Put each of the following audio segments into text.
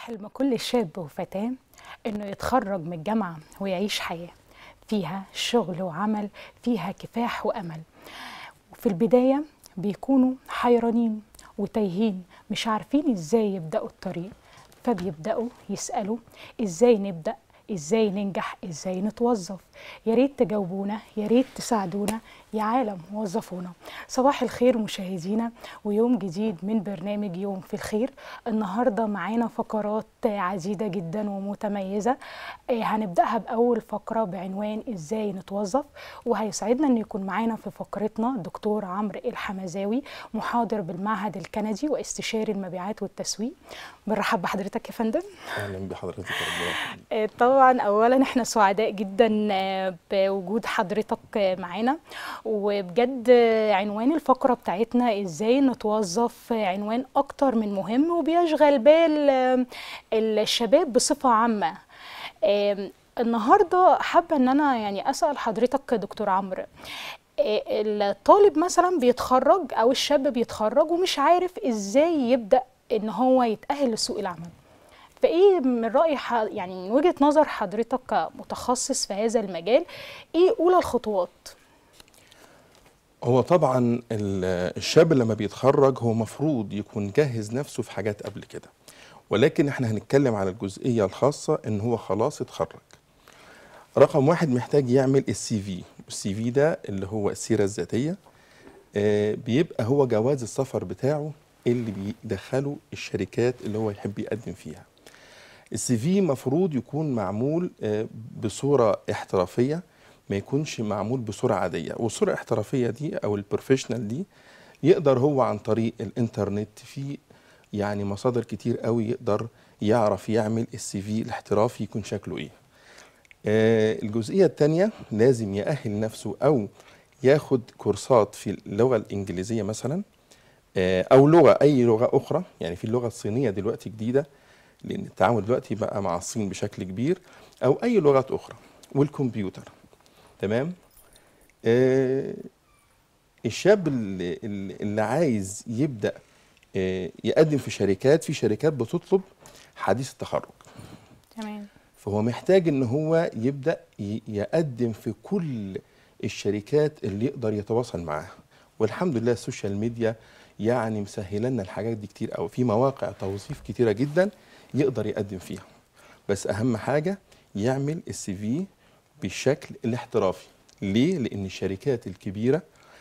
حلم كل شاب وفتاة إنه يتخرج من الجامعة ويعيش حياة فيها شغل وعمل فيها كفاح وأمل وفي البداية بيكونوا حيرانين وتايهين مش عارفين إزاي يبدأوا الطريق فبيبدأوا يسألوا إزاي نبدأ ازاي ننجح ازاي نتوظف يا ريت تجاوبونا يا ريت تساعدونا يا عالم وظفونا صباح الخير مشاهدينا ويوم جديد من برنامج يوم في الخير النهارده معانا فقرات عديده جدا ومتميزه آه، هنبداها باول فقره بعنوان ازاي نتوظف وهيسعدنا ان يكون معانا في فقرتنا دكتور عمرو الحمزاوي محاضر بالمعهد الكندي واستشاري المبيعات والتسويق بنرحب بحضرتك يا فندم اهلا بحضرتك يا ربنا يخليك. آه، طبعا اولا احنا سعداء جدا آه، بوجود حضرتك آه، معانا وبجد آه، عنوان الفقره بتاعتنا ازاي نتوظف آه، عنوان اكتر من مهم وبيشغل بال آه، الشباب بصفه عامه آم، النهارده حابه ان انا يعني اسال حضرتك دكتور عمرو آه، الطالب مثلا بيتخرج او الشاب بيتخرج ومش عارف ازاي يبدا ان هو يتاهل لسوق العمل فايه من راي ح- يعني من وجهه نظر حضرتك كمتخصص في هذا المجال ايه اولى الخطوات هو طبعا ال- الشاب لما بيتخرج هو مفروض يكون جهز نفسه في حاجات قبل كده ولكن احنا هنتكلم على الجزئيه الخاصه ان هو خلاص اتخرج رقم واحد محتاج يعمل السي في السي في ده اللي هو السيره الذاتيه آه، بيبقى هو جواز السفر بتاعه اللي بيدخله الشركات اللي هو يحب يقدم فيها السي في مفروض يكون معمول آه، بصوره احترافيه ما يكونش معمول بصوره عاديه والصوره الاحترافيه دي او البروفيشنال دي يقدر هو عن طريق الانترنت في يعني مصادر كتير قوي يقدر يعرف يعمل السي في الاحترافي يكون شكله ايه آه، الجزئيه الثانيه لازم يأهل نفسه او ياخد كورسات في اللغه الانجليزيه مثلا آه، او لغه اي لغه اخرى يعني في اللغه الصينيه دلوقتي جديده لان التعامل دلوقتي بقى مع الصين بشكل كبير او اي لغات اخرى والكمبيوتر تمام آه الشاب اللي, اللي اللي عايز يبدا آه يقدم في شركات في شركات بتطلب حديث التخرج تمام فهو محتاج ان هو يبدا ي- يقدم في كل الشركات اللي يقدر يتواصل معاها والحمد لله السوشيال ميديا يعني مسهله لنا الحاجات دي كتير قوي في مواقع توظيف كتيره جدا يقدر يقدم فيها بس اهم حاجه يعمل السي في بالشكل الاحترافي ليه لان الشركات الكبيره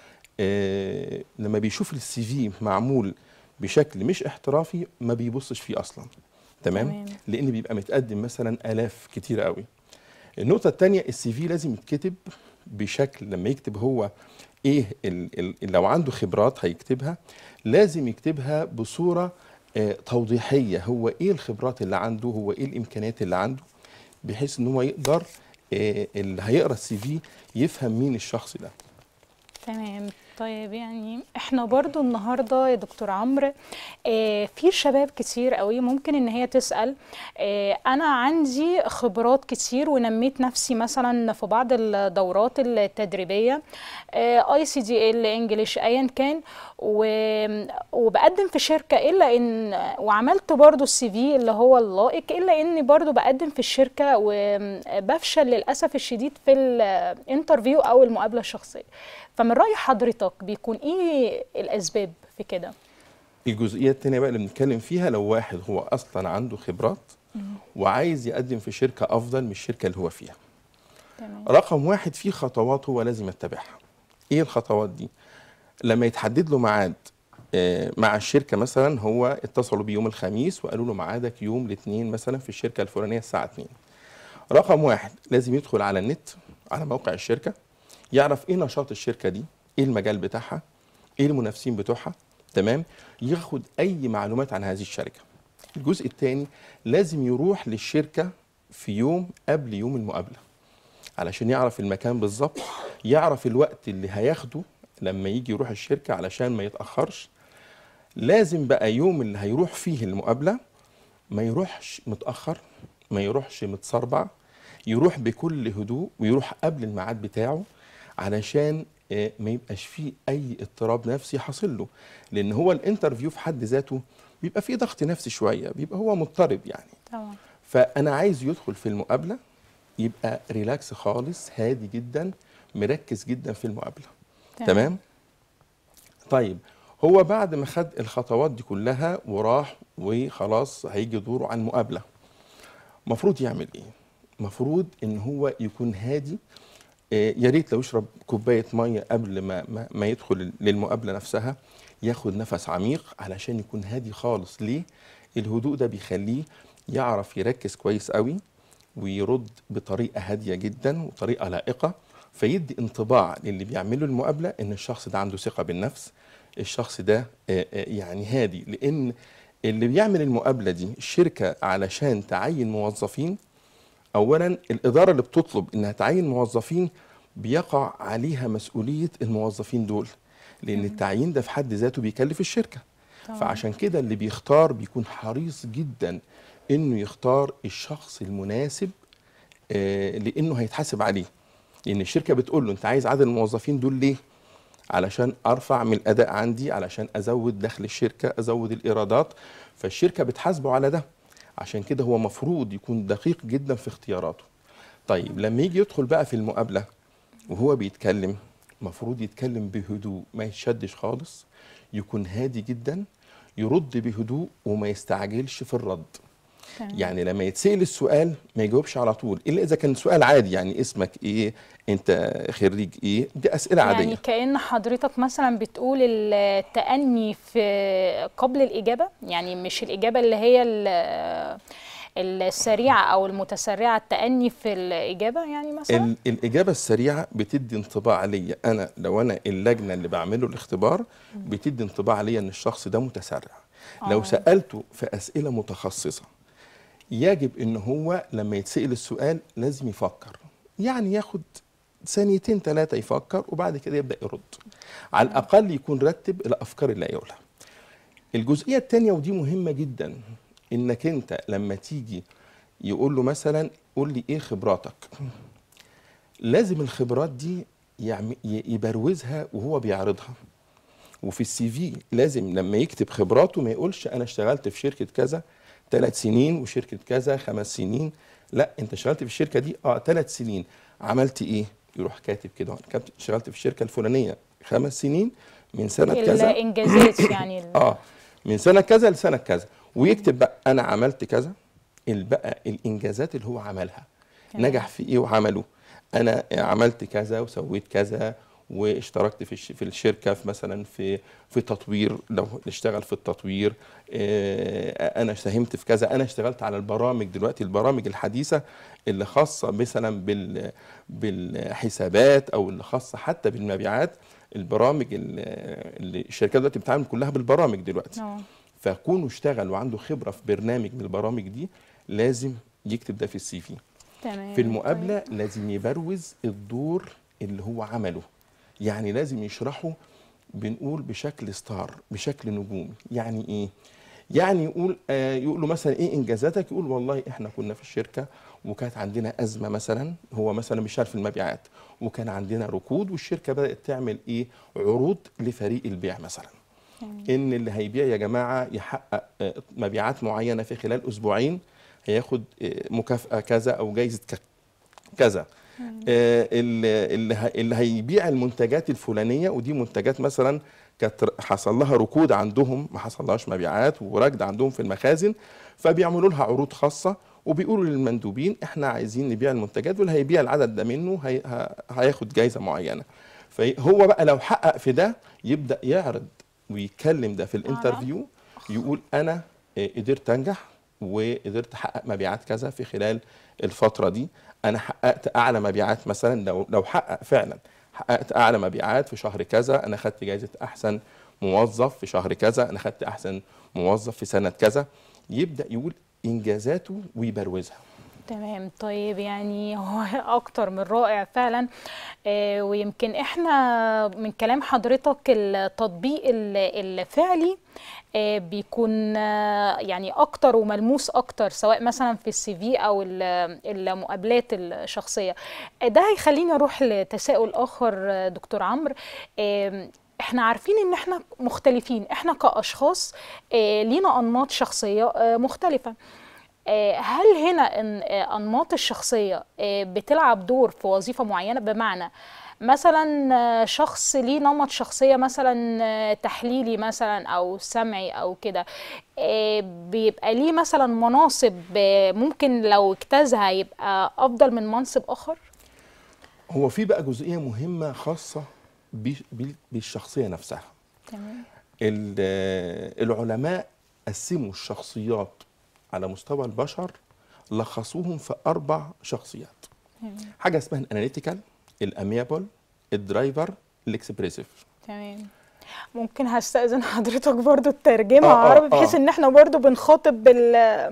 آه لما بيشوف السي في معمول بشكل مش احترافي ما بيبصش فيه اصلا تمام, تمام. لان بيبقى متقدم مثلا الاف كتير قوي النقطه الثانيه السي في لازم يتكتب بشكل لما يكتب هو ايه ال ال لو عنده خبرات هيكتبها لازم يكتبها بصوره آه توضيحيه هو ايه الخبرات اللي عنده هو ايه الامكانيات اللي عنده بحيث ان هو يقدر آه اللي هيقرا السي في يفهم مين الشخص ده تمام طيب يعني احنا برضو النهارده يا دكتور عمرو اه في شباب كتير قوي ممكن ان هي تسال اه انا عندي خبرات كتير ونميت نفسي مثلا في بعض الدورات التدريبيه اي سي دي ال انجلش ايا كان و- وبقدم في شركه الا ان وعملت برضو السي في اللي هو اللائق الا اني برضو بقدم في الشركه وبفشل للاسف الشديد في الانترفيو او المقابله الشخصيه فمن رأي حضرتك بيكون ايه الاسباب في كده الجزئيه الثانيه بقى اللي بنتكلم فيها لو واحد هو اصلا عنده خبرات وعايز يقدم في شركه افضل من الشركه اللي هو فيها تمام رقم واحد في خطوات هو لازم يتبعها ايه الخطوات دي لما يتحدد له ميعاد آه، مع الشركه مثلا هو اتصلوا بيه يوم الخميس وقالوا له ميعادك يوم الاثنين مثلا في الشركه الفلانيه الساعه 2 رقم واحد لازم يدخل على النت على موقع الشركه يعرف ايه نشاط الشركه دي ايه المجال بتاعها ايه المنافسين بتوعها تمام ياخد اي معلومات عن هذه الشركه الجزء الثاني لازم يروح للشركه في يوم قبل يوم المقابله علشان يعرف المكان بالظبط يعرف الوقت اللي هياخده لما يجي يروح الشركة علشان ما يتأخرش لازم بقى يوم اللي هيروح فيه المقابلة ما يروحش متأخر ما يروحش متسربع يروح بكل هدوء ويروح قبل الميعاد بتاعه علشان آه، ما يبقاش فيه أي اضطراب نفسي حاصل له لأن هو الانترفيو في حد ذاته بيبقى في ضغط نفسي شويه بيبقى هو مضطرب يعني طبعا فانا عايز يدخل في المقابله يبقى ريلاكس خالص هادي جدا مركز جدا في المقابله تمام طيب هو بعد ما خد الخطوات دي كلها وراح وخلاص هيجي دوره على المقابله مفروض يعمل ايه مفروض ان هو يكون هادي آه، يا ريت لو يشرب كوبايه ميه قبل ما ما, ما يدخل للمقابله نفسها ياخد نفس عميق علشان يكون هادي خالص ليه الهدوء ده بيخليه يعرف يركز كويس قوي ويرد بطريقه هاديه جدا وطريقه لائقه فيدي انطباع للي بيعمله المقابله ان الشخص ده عنده ثقه بالنفس الشخص ده آه، آه، يعني هادي لان اللي بيعمل المقابله دي الشركه علشان تعين موظفين اولا الاداره اللي بتطلب انها تعين موظفين بيقع عليها مسؤوليه الموظفين دول لان التعيين ده في حد ذاته بيكلف الشركه طبعاً. فعشان كده اللي بيختار بيكون حريص جدا انه يختار الشخص المناسب آه، لانه هيتحاسب عليه لان الشركه بتقول له انت عايز عدد الموظفين دول ليه علشان ارفع من الاداء عندي علشان ازود دخل الشركه ازود الايرادات فالشركه بتحاسبه على ده عشان كده هو مفروض يكون دقيق جدا في اختياراته طيب لما يجي يدخل بقى في المقابله وهو بيتكلم مفروض يتكلم بهدوء ما يتشدش خالص يكون هادي جدا يرد بهدوء وما يستعجلش في الرد تمام. يعني لما يتسأل السؤال ما يجاوبش على طول الا اذا كان سؤال عادي يعني اسمك ايه انت خريج ايه دي اسئله عاديه يعني كأن حضرتك مثلا بتقول التأني في قبل الإجابة يعني مش الإجابة اللي هي ال- السريعة أو المتسرعة التأني في الإجابة يعني مثلا ال- الإجابة السريعة بتدي انطباع ليا أنا لو أنا اللجنة اللي بعمله الاختبار بتدي انطباع ليا إن الشخص ده متسرع لو آه. سألته في أسئلة متخصصة يجب إن هو لما يتسأل السؤال لازم يفكر يعني ياخد ثانيتين ثلاثة يفكر وبعد كده يبدأ يرد على الأقل يكون رتب الأفكار اللي هيقولها الجزئية التانية ودي مهمة جدا إنك أنت لما تيجي يقول له مثلا قول لي إيه خبراتك لازم الخبرات دي يعم- ي- يبروزها وهو بيعرضها وفي السي في لازم لما يكتب خبراته ما يقولش انا اشتغلت في شركه كذا ثلاث سنين وشركه كذا خمس سنين لا انت اشتغلت في الشركه دي اه ثلاث سنين عملت ايه يروح كاتب كده أنا كنت اشتغلت في الشركه الفلانيه خمس سنين من سنه كذا الإنجازات يعني ال- اه من سنه كذا لسنه كذا ويكتب بقى انا عملت كذا ال- بقى الانجازات اللي هو عملها تمام. نجح في ايه وعمله انا عملت كذا وسويت كذا واشتركت في الش- في الشركه في مثلا في في تطوير لو اشتغل في التطوير آه، انا ساهمت في كذا انا اشتغلت على البرامج دلوقتي البرامج الحديثه اللي خاصه مثلا بال بالحسابات او اللي خاصه حتى بالمبيعات البرامج اللي اللي الشركات دلوقتي بتتعامل كلها بالبرامج دلوقتي آه. فكونه اشتغل وعنده خبره في برنامج من البرامج دي لازم يكتب ده في السي في تمام في المقابله لازم يبروز الدور اللي هو عمله يعني لازم يشرحه بنقول بشكل ستار بشكل نجومي يعني ايه يعني يقول آه يقول له مثلا ايه انجازاتك يقول والله احنا كنا في الشركه وكانت عندنا ازمه مثلا هو مثلا مش عارف المبيعات وكان عندنا ركود والشركه بدات تعمل ايه عروض لفريق البيع مثلا ان اللي هيبيع يا جماعه يحقق آه، مبيعات معينه في خلال اسبوعين هياخد آه، مكافاه كذا او جايزه ك- كذا آه، اللي اللي ه- اللي هيبيع المنتجات الفلانيه ودي منتجات مثلا كانت ر- حصل لها ركود عندهم ما حصلهاش مبيعات وركد عندهم في المخازن فبيعملوا لها عروض خاصه وبيقولوا للمندوبين احنا عايزين نبيع المنتجات واللي هيبيع العدد ده منه هي ه- هياخد جايزه معينه فهو بقى لو حقق في ده يبدا يعرض ويتكلم ده في الانترفيو يقول انا آه، قدرت انجح وقدرت احقق مبيعات كذا في خلال الفتره دي انا حققت اعلى مبيعات مثلا لو لو حقق فعلا حققت اعلى مبيعات في شهر كذا انا خدت جائزه احسن موظف في شهر كذا انا خدت احسن موظف في سنه كذا يبدا يقول انجازاته ويبروزها تمام طيب يعني هو اكتر من رائع فعلا آه، ويمكن احنا من كلام حضرتك التطبيق ال- الفعلي آه، بيكون آه، يعني اكتر وملموس اكتر سواء مثلا في السي في او ال- المقابلات الشخصيه آه، ده هيخليني اروح لتساؤل اخر آه، دكتور عمرو آم، احنا عارفين ان احنا مختلفين احنا كاشخاص آه، لينا انماط شخصيه آه، مختلفه آه، هل هنا إن آه، انماط الشخصيه آه، بتلعب دور في وظيفه معينه بمعنى مثلا آه، شخص ليه نمط شخصيه مثلا آه، تحليلي مثلا او سمعي او كده آه، بيبقى ليه مثلا مناصب آه، ممكن لو اجتازها يبقى افضل من منصب اخر هو في بقى جزئيه مهمه خاصه بي- بي- بالشخصيه نفسها تمام ال- العلماء قسموا الشخصيات على مستوى البشر لخصوهم في اربع شخصيات تمام حاجه اسمها الاناليتيكال الاميابل الدرايفر الاكسبريسيف تمام ممكن هستأذن حضرتك برضو الترجمة آه، آه، عربي بحيث آه. ان احنا برضو بنخاطب بال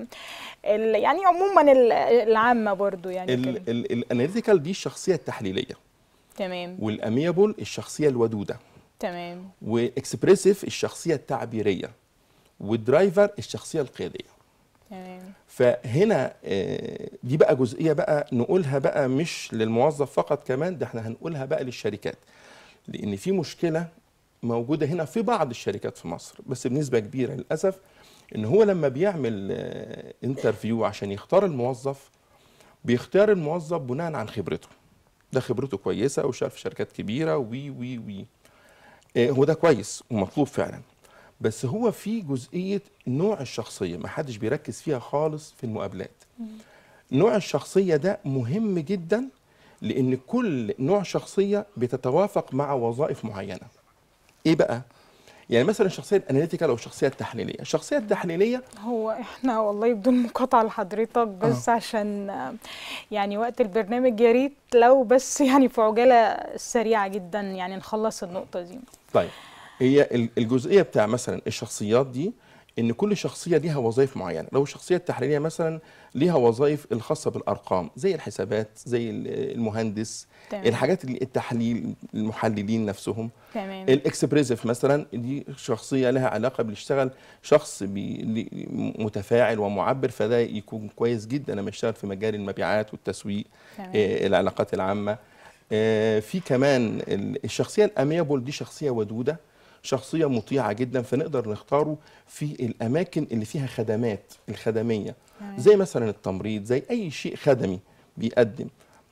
ال يعني عموما ال- العامة برضو يعني كده الاناليتيكال دي الشخصيه التحليليه تمام والاميابل الشخصيه الودوده تمام واكسبريسيف الشخصيه التعبيريه والدرايفر الشخصيه القياديه تمام فهنا آه، دي بقى جزئيه بقى نقولها بقى مش للموظف فقط كمان ده احنا هنقولها بقى للشركات لان في مشكله موجوده هنا في بعض الشركات في مصر بس بنسبه كبيره للاسف ان هو لما بيعمل آه، انترفيو عشان يختار الموظف بيختار الموظف بناء عن خبرته ده خبرته كويسه وشغال في شركات كبيره وي وي وي آه، هو ده كويس ومطلوب فعلا بس هو في جزئيه نوع الشخصيه ما حدش بيركز فيها خالص في المقابلات نوع الشخصيه ده مهم جدا لان كل نوع شخصيه بتتوافق مع وظائف معينه ايه بقى يعني مثلا الشخصيه الاناليتيكال او الشخصيه التحليليه الشخصيه التحليليه هو احنا والله بدون مقاطعة لحضرتك بس عشان آه، يعني وقت البرنامج يا ريت لو بس يعني في عجالة سريعة جدا يعني نخلص النقطة دي طيب هي ال- الجزئيه بتاع مثلا الشخصيات دي ان كل شخصيه ليها وظائف معينه لو الشخصيه التحليليه مثلا ليها وظائف الخاصه بالارقام زي الحسابات زي ال- المهندس تمام. الحاجات اللي التحليل المحللين نفسهم تمام الاكسبريسيف مثلا دي شخصيه لها علاقه بيشتغل شخص بي لي- متفاعل ومعبر فده يكون كويس جدا لما يشتغل في مجال المبيعات والتسويق تمام. آه، العلاقات العامه آه، في كمان ال- الشخصيه الاميابل دي شخصيه ودوده شخصيه مطيعه جدا فنقدر نختاره في الاماكن اللي فيها خدمات الخدميه تمام. زي مثلا التمريض زي اي شيء خدمي بيقدم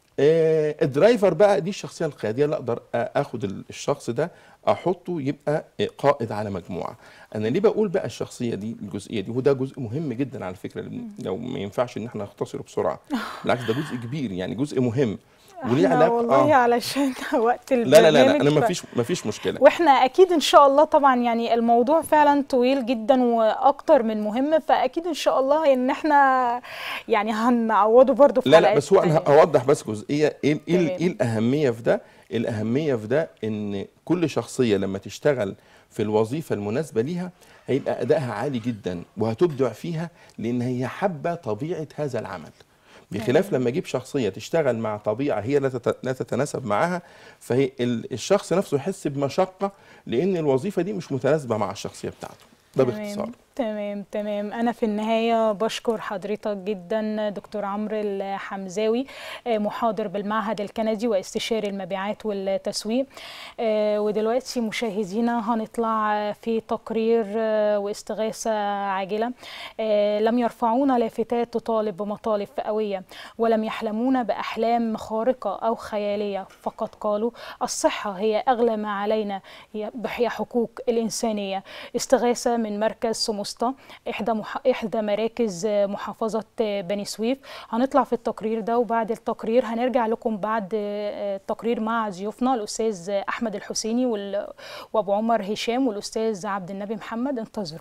آه، الدرايفر بقى دي الشخصيه القياديه اللي اقدر آه، اخد ال- الشخص ده احطه يبقى آه، قائد على مجموعه انا ليه بقول بقى الشخصيه دي الجزئيه دي وده جزء مهم جدا على فكره لو ما ينفعش ان احنا نختصره بسرعه بالعكس ده جزء كبير يعني جزء مهم وليه احنا علاقه والله علشان وقت لا البرنامج لا لا, لا انا ف- ما فيش ما فيش مشكله واحنا اكيد ان شاء الله طبعا يعني الموضوع فعلا طويل جدا واكتر من مهم فاكيد ان شاء الله ان احنا يعني هنعوضه برضو في لا لا حلقات بس هو انا تانية. هوضح بس جزئيه ايه ايه تمام. ايه الاهميه في ده الاهميه في ده ان كل شخصيه لما تشتغل في الوظيفه المناسبه ليها هيبقى ادائها عالي جدا وهتبدع فيها لان هي حابه طبيعه هذا العمل بخلاف لما اجيب شخصيه تشتغل مع طبيعه هي لا تت- لا تتناسب معاها فهي ال- الشخص نفسه يحس بمشقه لان الوظيفه دي مش متناسبه مع الشخصيه بتاعته ده باختصار تمام تمام انا في النهايه بشكر حضرتك جدا دكتور عمرو الحمزاوي آه، محاضر بالمعهد الكندي واستشاري المبيعات والتسويق آه، ودلوقتي مشاهدينا هنطلع آه، في تقرير آه، واستغاثه عاجله آه، لم يرفعونا لافتات تطالب بمطالب فئويه ولم يحلمون باحلام خارقه او خياليه فقط قالوا الصحه هي اغلى ما علينا هي هي حقوق الانسانيه استغاثه من مركز سموسطة احدى مح... احدى مراكز آه، محافظه آه، بني سويف هنطلع في التقرير ده وبعد التقرير هنرجع لكم بعد آه، التقرير مع ضيوفنا الاستاذ احمد الحسيني وال... وابو عمر هشام والاستاذ عبد النبي محمد انتظروا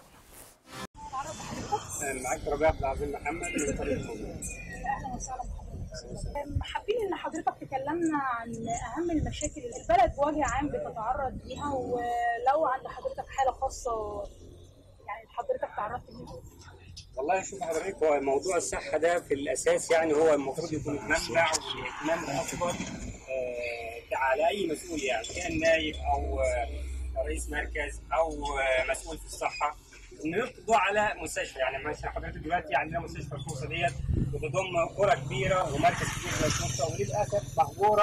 معاك ربيع عبد العزيز محمد من طريق الموضوع. حابين ان حضرتك تكلمنا عن اهم المشاكل اللي البلد بوجه عام بتتعرض ليها ولو عند حضرتك حاله خاصه يعني حضرتك تعرضت ليها والله شوف حضرتك هو موضوع الصحة ده في الأساس يعني هو المفروض يكون منبع والاهتمام الأكبر آه، على أي مسؤول يعني كان نايب أو آه، رئيس مركز أو آه، مسؤول في الصحة إنه يقضوا على مستشفى يعني مثلا حضرتك دلوقتي عندنا مستشفى الخوصة ديت بتضم قرى كبيرة ومركز كبير زي الخوصة وللأسف محظورة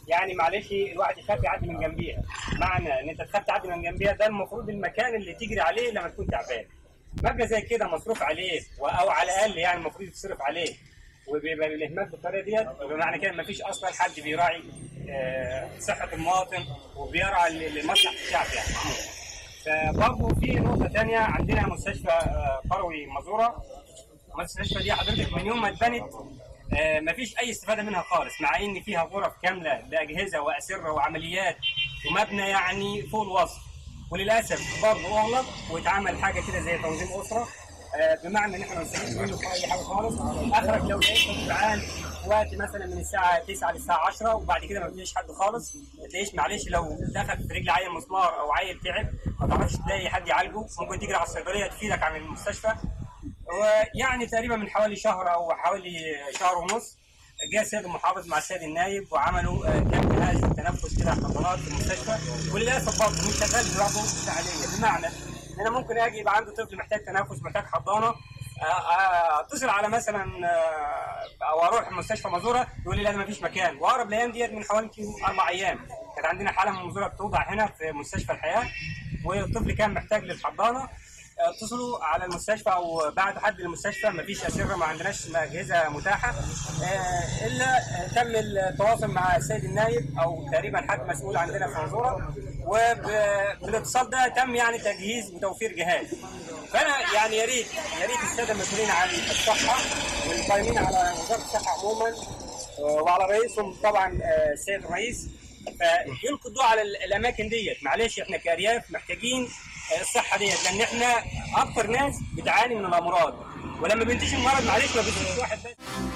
يعني معلش الواحد يخاف يعدي من جنبيها معنى ان انت تخاف تعدي من جنبيها ده المفروض المكان اللي تجري عليه لما تكون تعبان مبنى زي كده مصروف عليه و- او على الاقل يعني المفروض يتصرف عليه وبيبقى الاهمال بالطريقه ديت يبقى معنى كده مفيش اصلا حد بيراعي آه، صحه المواطن وبيرعى ل- لمصلحه الشعب يعني فبرضه في نقطه ثانيه عندنا مستشفى آه، قروي مزوره المستشفى دي حضرتك من يوم ما اتبنت آه، مفيش اي استفاده منها خالص مع ان فيها غرف كامله لاجهزه واسره وعمليات ومبنى يعني فوق الوصف وللاسف برضه اغلق واتعمل حاجه كده زي تنظيم اسره آه، بمعنى ان احنا ما نستفيدش منه في اي حاجه خالص اخرك لو لقيت جعان في وقت مثلا من الساعه 9 للساعه 10 وبعد كده ما بتلاقيش حد خالص ما تلاقيش معلش لو دخل في رجل عيل مسمار او عيل تعب ما تعرفش تلاقي حد يعالجه ممكن تجري على الصيدليه تفيدك عن المستشفى ويعني تقريبا من حوالي شهر او حوالي شهر ونص جاء السيد المحافظ مع السيد النايب وعملوا آه، كم جهاز تنفس كده حضانات في المستشفى وللاسف برضه مش شغال برضه فعاليا بمعنى ان انا ممكن اجي يبقى عنده طفل محتاج تنفس محتاج حضانه آه، آه، اتصل على مثلا آه، او اروح المستشفى مزوره يقول لي لا ما فيش مكان واقرب الايام ديت من حوالي يمكن اربع ايام كانت عندنا حاله من مزوره بتوضع هنا في مستشفى الحياه والطفل كان محتاج للحضانه اتصلوا على المستشفى او بعتوا حد للمستشفى مفيش اسره ما عندناش اجهزه متاحه آه، الا آه، تم التواصل مع السيد النايب او تقريبا حد مسؤول عندنا في منظوره وبالاتصال ده تم يعني تجهيز وتوفير جهاز فانا يعني يا ريت يا ريت الساده المسؤولين عن الصحه والقائمين على وزاره الصحه عموما آه، وعلى رئيسهم طبعا آه، السيد الرئيس فيلقوا الضوء على ال- الاماكن ديت معلش احنا كارياف محتاجين آه، الصحه ديت لان احنا اكتر ناس بتعاني من الامراض ولما بينتشر المرض معلش ما بيجيش واحد بس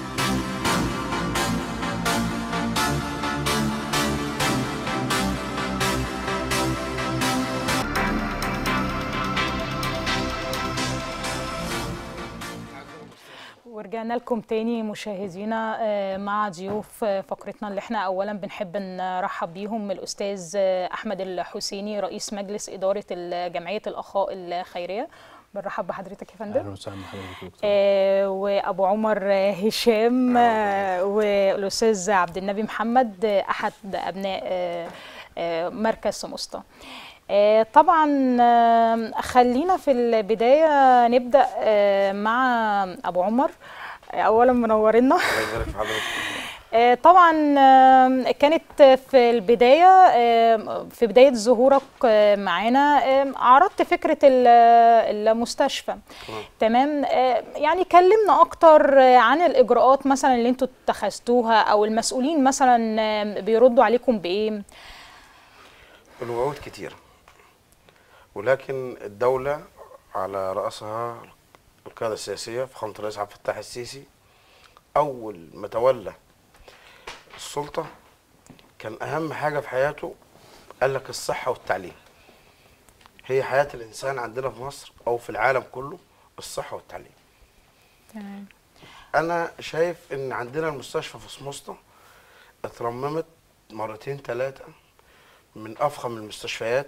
ورجعنا لكم تاني مشاهدينا آه، مع ضيوف آه، فقرتنا اللي احنا اولا بنحب نرحب بيهم الاستاذ آه، احمد الحسيني رئيس مجلس اداره ال- جمعيه الاخاء الخيريه بنرحب بحضرتك يا فندم اهلا وسهلا بحضرتك يا دكتور آه، وابو عمر آه، هشام آه، والاستاذ عبد النبي محمد آه، احد ابناء آه، آه، مركز سموسطه آه، طبعا آه، خلينا في البدايه نبدا آه، مع ابو عمر آه، اولا منورنا الله يبارك في حضرتك آه، طبعا آم، كانت في البداية آم، في بداية ظهورك آه، معانا آم، عرضت فكرة ال- المستشفى تمام آه، يعني كلمنا أكتر آه، عن الإجراءات مثلا اللي انتوا اتخذتوها أو المسؤولين مثلا آم، بيردوا عليكم بإيه الوعود كتيرة ولكن الدولة على رأسها القيادة السياسية فخامة الرئيس عبد الفتاح السيسي أول ما تولى السلطة كان أهم حاجة في حياته قال لك الصحة والتعليم هي حياة الإنسان عندنا في مصر أو في العالم كله الصحة والتعليم تمام انا شايف ان عندنا المستشفى في سموسطة اترممت مرتين ثلاثة من افخم المستشفيات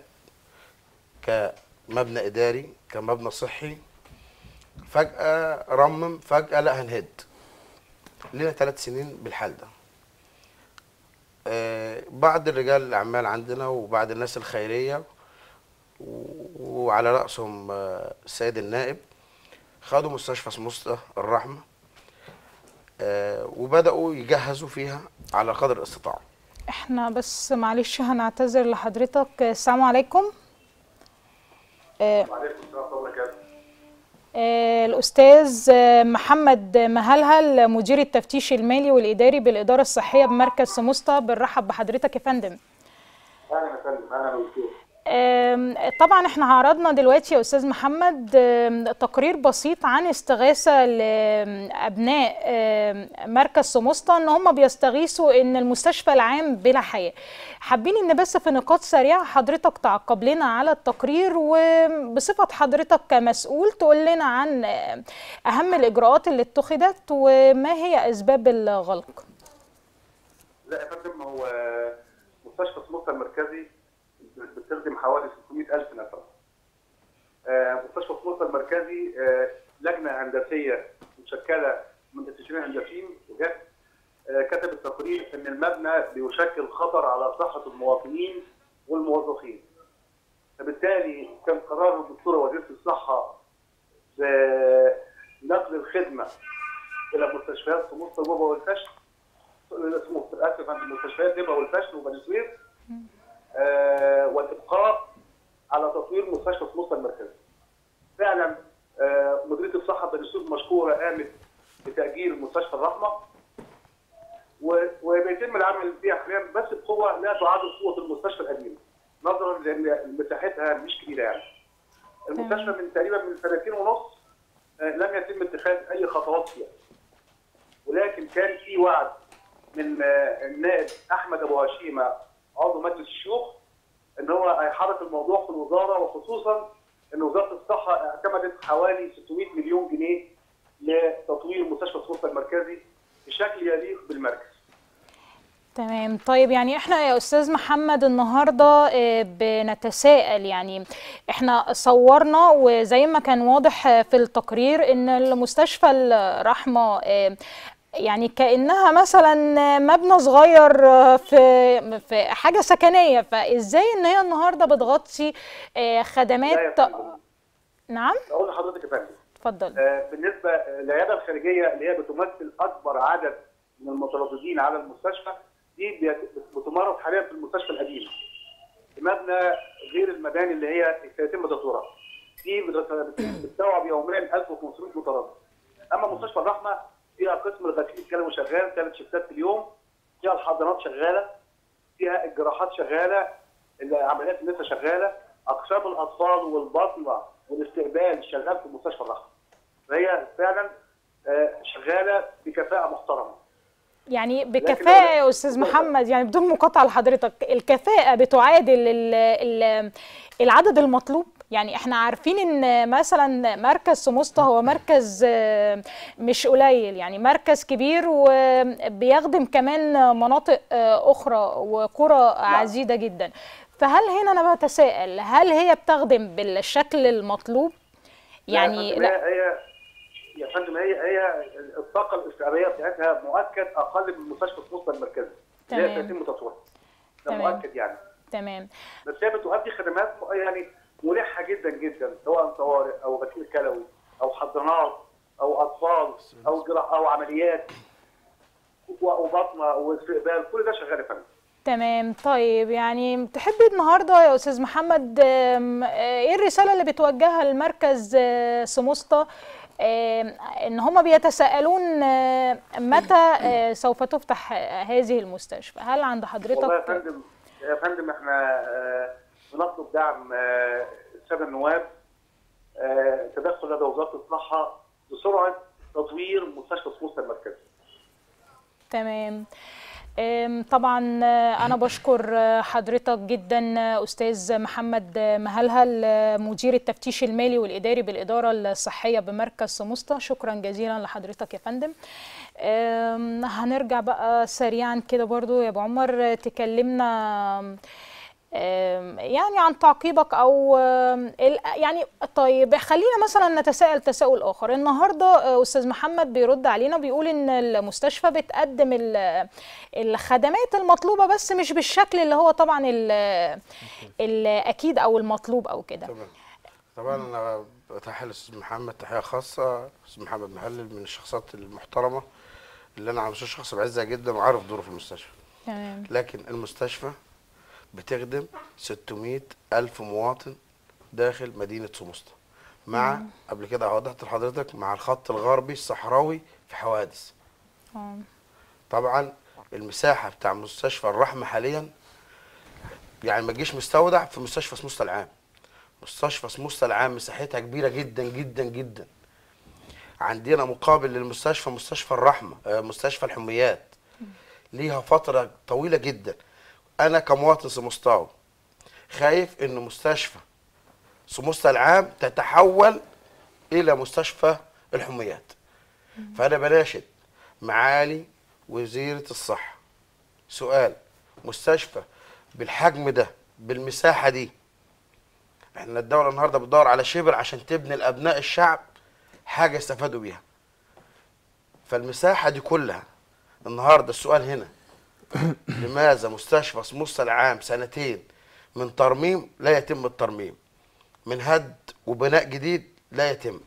كمبنى اداري كمبنى صحي فجأة رمم فجأة لا هنهد لنا ثلاث سنين بالحال ده آه، بعض الرجال الاعمال عندنا وبعض الناس الخيرية و- وعلى رأسهم آه، السيد النائب خدوا مستشفى سموسطة الرحمة آه، وبدأوا يجهزوا فيها على قدر الاستطاعة احنا بس معلش هنعتذر لحضرتك السلام عليكم آه، آه، الأستاذ آه، محمد مهلهل مدير التفتيش المالي والإداري بالإدارة الصحية بمركز سموسطة بنرحب بحضرتك يا فندم اهلا يا فندم اهلا دكتور آم، طبعا احنا عرضنا دلوقتي يا استاذ محمد آم، تقرير بسيط عن استغاثه لابناء آم، مركز سموسطه ان هم بيستغيثوا ان المستشفى العام بلا حياه حابين ان بس في نقاط سريعه حضرتك تعقب لنا على التقرير وبصفه حضرتك كمسؤول تقول لنا عن آم، اهم الاجراءات اللي اتخذت وما هي اسباب الغلق لا يا فندم هو مستشفى سموسة المركزي بتخدم حوالي 600 ألف نفر. آه، مستشفى سموسة المركزي آه، لجنة هندسية مشكلة من مستشارين هندسيين وجت آه، كتب التقرير ان المبنى بيشكل خطر على صحه المواطنين والموظفين. فبالتالي كان قرار الدكتوره وزيره الصحه بنقل الخدمه الى مستشفيات سموسه جوبا والفشل سموسه اسف عند مستشفيات جوبا والفشل وبني سويف آه، والابقاء على تطوير مستشفى سموسه المركزي. فعلا آه، مديريه الصحه بني سويف مشكوره قامت بتاجير مستشفى الرحمه و- وبيتم العمل فيها حاليا بس بقوه لا تعادل قوه المستشفى القديمه نظرا لان مساحتها مش كبيره يعني. المستشفى من تقريبا من سنتين ونص آه، لم يتم اتخاذ اي خطوات فيها. ولكن كان في وعد من آه، النائب احمد ابو هشيمه عضو مجلس الشيوخ ان هو هيحرك الموضوع في الوزاره وخصوصا ان وزاره الصحه اعتمدت حوالي 600 مليون جنيه لتطوير مستشفى السلطه المركزي بشكل يليق بالمركز. تمام طيب يعني احنا يا استاذ محمد النهارده آه، بنتساءل يعني احنا صورنا وزي ما كان واضح آه، في التقرير ان المستشفى الرحمه آه، يعني كانها مثلا مبنى صغير آه، في في حاجه سكنيه فازاي ان هي النهارده بتغطي آه، لا يا خدمات فندم. نعم اقول لحضرتك يا فندم اتفضل آه، بالنسبه للعياده الخارجيه اللي هي بتمثل اكبر عدد من المترددين على المستشفى دي بيت- بتمارس حاليا في المستشفى القديم في مبنى غير المباني اللي هي سيتم تطويرها دي بت- بتستوعب يوميا 1500 متردد اما مستشفى الرحمه فيها قسم الغسيل الكلوي شغال ثلاث شفتات في اليوم فيها الحضانات شغاله فيها الجراحات شغاله العمليات لسه شغاله اقسام الاطفال والبطنه والاستقبال شغال في مستشفى الرحمه فهي فعلا آه، شغاله بكفاءه محترمه يعني لكن بكفاءة لو- يا أستاذ محمد يعني بدون مقاطعة لحضرتك الكفاءة بتعادل ال ال العدد المطلوب يعني احنا عارفين ان مثلا مركز سموسته هو مركز آه، مش قليل يعني مركز كبير وبيخدم كمان مناطق آه، أخرى وقرى عزيزة جدا فهل هنا أنا بتساءل هل هي بتخدم بالشكل المطلوب يعني لا يا فندم، هي هي يا فندم هي هي الطاقه الاستيعابيه بتاعتها مؤكد اقل من مستشفى السلطه المركزي اللي هي تمام. سيتم تطويرها ده تمام. مؤكد يعني تمام بس هي بتؤدي خدمات م- يعني ملحه جدا جدا سواء طوارئ او غسيل كلوي او حضانات او اطفال او جراح او عمليات و- وبطنه واستقبال كل ده شغال يا فندم تمام طيب يعني تحبي النهارده يا استاذ محمد آم، آه، ايه الرساله اللي بتوجهها لمركز آه، سموسته آم، ان هم بيتساءلون آه، متى آه، سوف تفتح آه، هذه المستشفى هل عند والله يا حضرتك فندم يا فندم احنا آه، بنطلب دعم آه، الساده النواب آه، تدخل لدى وزاره الصحه بسرعه تطوير مستشفى سموسه المركزي. تمام أم، طبعا آه، انا بشكر آه، حضرتك جدا آه، استاذ محمد آه، مهلهل آه، مدير التفتيش المالي والاداري بالاداره الصحيه بمركز سموسته شكرا جزيلا لحضرتك يا فندم أم، هنرجع بقى سريعا كده برضو يا ابو عمر آه، تكلمنا آم، يعني عن تعقيبك او آم، ال- يعني طيب خلينا مثلا نتساءل تساؤل اخر النهارده آه، استاذ محمد بيرد علينا بيقول ان المستشفى بتقدم ال- الخدمات المطلوبه بس مش بالشكل اللي هو طبعا ال- الاكيد او المطلوب او كده تمام طبعا انا بتحية الاستاذ محمد تحيه خاصه استاذ محمد مهلل من الشخصيات المحترمه اللي انا على مستوى الشخص بعزها جدا وعارف دوره في المستشفى تمام لكن المستشفى بتخدم 600 ألف مواطن داخل مدينة سموسته مع قبل كده وضحت لحضرتك مع الخط الغربي الصحراوي في حوادث آه. طبعا المساحة بتاع مستشفى الرحمة حاليا يعني ما تجيش مستودع في مستشفى سموسته العام مستشفى سموسته العام مساحتها كبيرة جدا جدا جدا عندنا مقابل للمستشفى مستشفى الرحمة آه، مستشفى الحميات ليها فترة طويلة جدا أنا كمواطن سموستاوي خايف إن مستشفى سموسته العام تتحول إلى مستشفى الحميات فأنا بناشد معالي وزيرة الصحة سؤال مستشفى بالحجم ده بالمساحة دي احنا الدولة النهاردة بتدور على شبر عشان تبني لأبناء الشعب حاجة يستفادوا بيها فالمساحة دي كلها النهارده السؤال هنا لماذا مستشفى سموسة العام سنتين من ترميم لا يتم الترميم من هد وبناء جديد لا يتم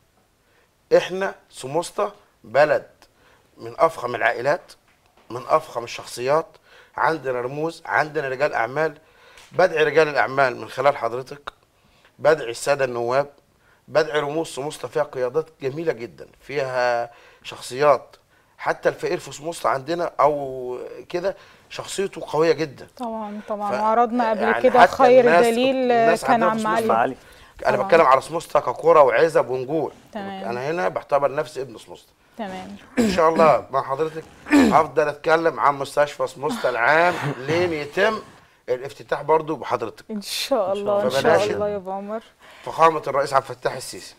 احنا سموسة بلد من افخم العائلات من افخم الشخصيات عندنا رموز عندنا رجال اعمال بدعي رجال الاعمال من خلال حضرتك بدعي الساده النواب بدعي رموز سموسة فيها قيادات جميله جدا فيها شخصيات حتى الفقير في سموسة عندنا او كده شخصيته قويه جدا طبعا طبعا ف- وعرضنا قبل يعني كده حتى خير الناس- دليل الناس كان عندنا في عم سموسة علي علي انا طبعاً. بتكلم على سموسة ككوره وعزب ونجوع تمام. انا هنا بعتبر نفسي ابن سموسة تمام ان شاء الله مع حضرتك هفضل اتكلم عن مستشفى سموسة العام لين يتم الافتتاح برضو بحضرتك ان شاء الله ان فبلاش شاء الله يا ابو عمر فخامة الرئيس عبد الفتاح السيسي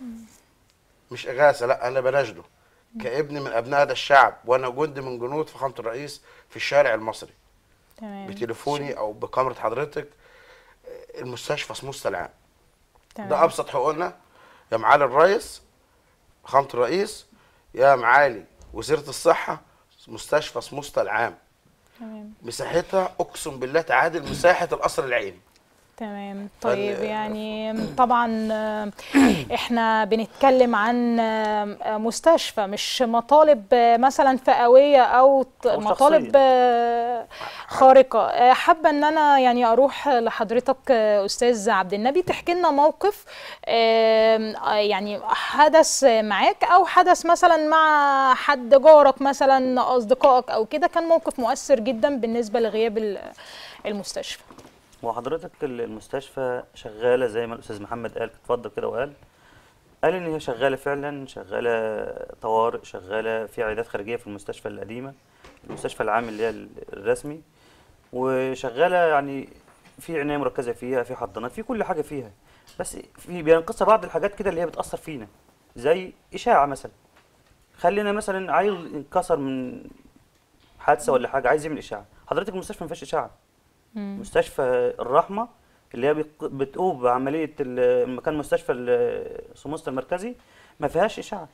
مش إغاثة لا أنا بناشده كابن من أبناء هذا الشعب وأنا جندي من جنود فخامة الرئيس في الشارع المصري تمام بتليفوني أو بكاميرا حضرتك المستشفى سموسة العام تمام. ده أبسط حقوقنا يا معالي الرئيس فخامة الرئيس يا معالي وزيرة الصحة مستشفى سموسة العام تمام مساحتها أقسم بالله تعادل مساحة القصر العيني تمام طيب فال- يعني طبعا آه، احنا بنتكلم عن آه، مستشفى مش مطالب آه، مثلا فئويه او ت- أو مطالب شخصية. آه، خارقه آه، حابه ان انا يعني اروح لحضرتك آه، استاذ عبد النبي تحكي لنا موقف آه، آه، يعني حدث معاك او حدث مثلا مع حد جارك مثلا اصدقائك او كده كان موقف مؤثر جدا بالنسبه لغياب ال- المستشفى وحضرتك ال- المستشفى شغاله زي ما الاستاذ محمد قال اتفضل كده وقال قال ان هي شغاله فعلا شغاله طوارئ شغاله في عيادات خارجيه في المستشفى القديمه المستشفى العام اللي هي ال- الرسمي وشغاله يعني في عنايه مركزه فيها في حضانات في كل حاجه فيها بس في بينقصها بعض الحاجات كده اللي هي بتاثر فينا زي اشاعه مثلا خلينا مثلا عيل انكسر من حادثه ولا حاجه عايز يعمل اشاعه حضرتك المستشفى ما فيهاش اشاعه مستشفى الرحمه اللي هي بيق- بتقوم بعمليه ال- مكان مستشفى ال- سموسة المركزي ما فيهاش اشاعه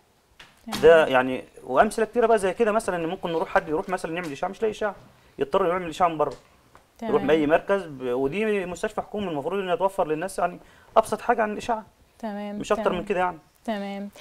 ده يعني وامثله كتيره بقى زي كده مثلا ان ممكن نروح حد يروح مثلا يعمل اشاعه مش لاقي اشاعه يضطر يعمل اشاعه من بره يروح تمام. لاي مركز ب- ودي مستشفى حكومي المفروض انها توفر للناس يعني ابسط حاجه عن الاشاعه تمام مش اكتر تمام. من كده يعني تمام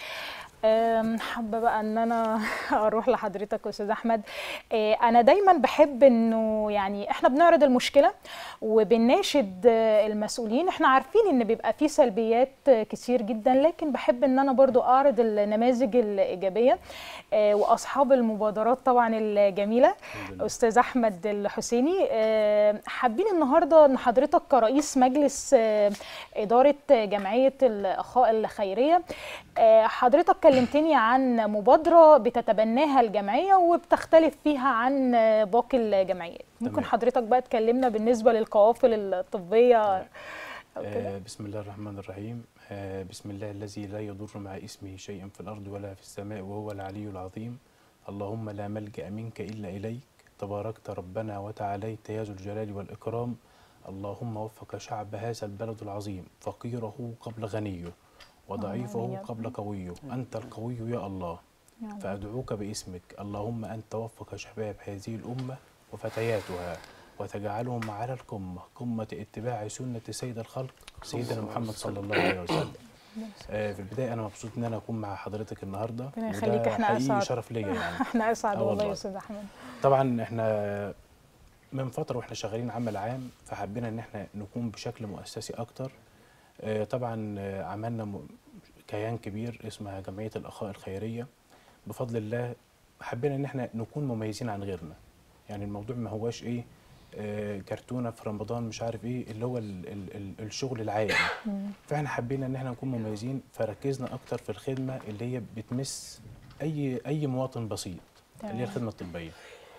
أم، حابة بقى ان انا اروح لحضرتك يا استاذ احمد إيه، انا دايما بحب انه يعني احنا بنعرض المشكلة وبنناشد آه، المسؤولين احنا عارفين ان بيبقى فيه سلبيات آه، كتير جدا لكن بحب ان انا برضو اعرض النماذج الايجابية آه، واصحاب المبادرات طبعا الجميلة استاذ احمد الحسيني آه، حابين النهارده ان حضرتك كرئيس مجلس آه، اداره جمعيه الاخاء الخيريه آه، حضرتك كلمتني عن مبادره بتتبناها الجمعيه وبتختلف فيها عن آه، باقي الجمعيات ممكن تمام. حضرتك بقى تكلمنا بالنسبه للقوافل الطبيه أو كده؟ آه بسم الله الرحمن الرحيم آه بسم الله الذي لا يضر مع اسمه شيء في الأرض ولا في السماء وهو العلي العظيم اللهم لا ملجأ منك إلا إليك تباركت ربنا وتعاليت يا ذو الجلال والإكرام اللهم وفق شعب هذا البلد العظيم فقيره قبل غنيه وضعيفه آمين يا رب. قبل قويه أنت القوي يا الله يا رب. فأدعوك باسمك اللهم أن توفق شباب هذه الأمة وفتياتها وتجعلهم على القمة قمة اتباع سنة سيد الخلق سيدنا محمد صلى الله عليه وسلم آه في البداية أنا مبسوط إن أنا أكون مع حضرتك النهاردة ربنا وده يخليك، إحنا حقيقي أسعد. شرف ليا يعني احنا اسعد آه والله يا والله. استاذ احمد طبعا احنا من فترة واحنا شغالين عمل عام فحبينا ان احنا نكون بشكل مؤسسي اكتر آه، طبعا آه، عملنا م- كيان كبير اسمها جمعية الاخاء الخيرية بفضل الله حبينا ان احنا نكون مميزين عن غيرنا يعني الموضوع ما هواش ايه آه، كرتونة في رمضان مش عارف ايه اللي هو ال ال ال الشغل العادي فاحنا حبينا ان احنا نكون مميزين فركزنا اكتر في الخدمة اللي هي بتمس اي اي مواطن بسيط اللي هي تمام. الخدمة الطبية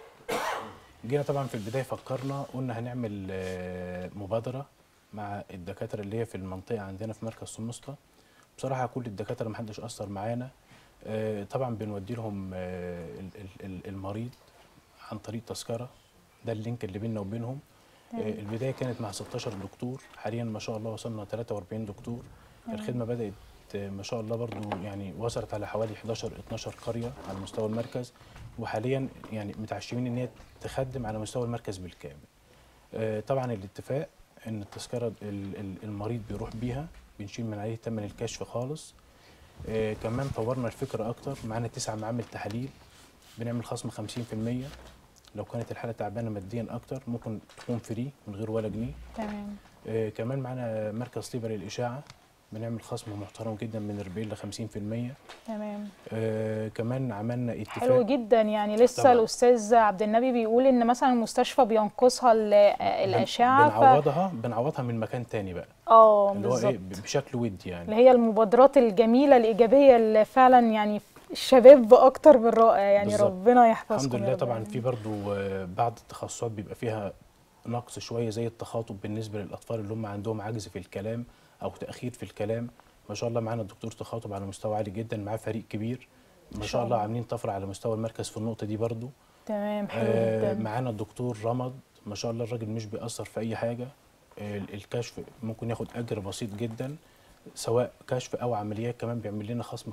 جينا طبعا في البدايه فكرنا قلنا هنعمل آه، مبادره مع الدكاتره اللي هي في المنطقه عندنا في مركز سموسطه بصراحه كل الدكاتره محدش اثر معانا آه، طبعا بنودي لهم آه، ال- ال- ال- المريض عن طريق تذكره ده اللينك اللي بيننا وبينهم آه، البدايه كانت مع 16 دكتور حاليا ما شاء الله وصلنا 43 دكتور الخدمه بدات آه، ما شاء الله برضو يعني وصلت على حوالي 11 12 قريه على مستوى المركز وحاليا يعني متعشمين ان هي تخدم على مستوى المركز بالكامل. آه، طبعا الاتفاق ان التذكره ال- ال- المريض بيروح بيها بنشيل من عليه ثمن الكشف خالص. آه، كمان طورنا الفكره اكتر معانا تسع معامل تحاليل بنعمل خصم 50% لو كانت الحاله تعبانه ماديا اكتر ممكن تكون فري من غير ولا جنيه. تمام آه، كمان معانا مركز طيبة للإشاعة بنعمل خصم محترم جدا من 40 ل 50% تمام آه كمان عملنا اتفاق حلو جدا يعني لسه طبعاً. الاستاذ عبد النبي بيقول ان مثلا المستشفى بينقصها ال- الاشعه ف... بنعوضها بنعوضها من مكان تاني بقى اه اللي هو ايه بالظبط ب- بشكل ودي يعني اللي هي المبادرات الجميله الايجابيه اللي فعلا يعني الشباب اكتر من رائع يعني بالظبط. ربنا يحفظكم الحمد يا لله رب طبعا العالمين. في برضو آه، بعض التخصصات بيبقى فيها نقص شويه زي التخاطب بالنسبه للاطفال اللي هم عندهم عجز في الكلام او تاخير في الكلام ما شاء الله معانا الدكتور تخاطب على مستوى عالي جدا معاه فريق كبير ما شاء الله عاملين طفره على مستوى المركز في النقطه دي برضو تمام حلو آه، جدا معانا الدكتور رمض ما شاء الله الراجل مش بيأثر في أي حاجة آه، الكشف ممكن ياخد أجر بسيط جدا سواء كشف أو عمليات كمان بيعمل لنا خصم 50%